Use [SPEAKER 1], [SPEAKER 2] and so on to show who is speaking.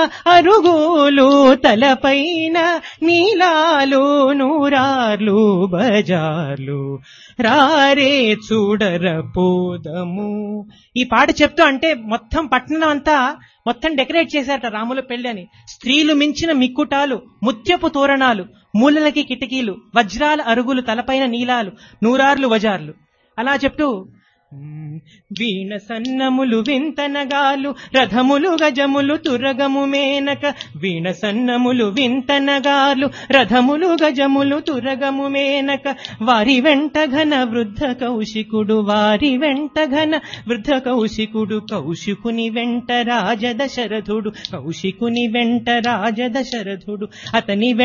[SPEAKER 1] అరుగులు తలపైన నీలాలు నూరార్లు బజార్లు రారే చూడర పోదము ఈ పాట చెప్తూ అంటే మొత్తం పట్టణం అంతా మొత్తం డెకరేట్ చేశారట రాముల పెళ్లి అని స్త్రీలు మించిన మిక్కుటాలు ముత్యపు తోరణాలు మూలలకి కిటికీలు వజ్రాల అరుగులు తలపైన నీలాలు నూరార్లు వజార్లు అలా చెప్తూ "మ్మ్, వీణ సన్నములు వింతనగాలు రథములు గజములు తురగము మేనక వీణ సన్నములు వింతనగాలు రథములు గజములు తురగము మేనక వారి వెంట ఘన వృద్ధ కౌశికుడు వారి వెంట ఘన వృద్ధ కౌశికుడు కౌశికుని వెంట రాజదశరథుడు కౌశికుని వెంట రాజదశరథుడు అతని వెంట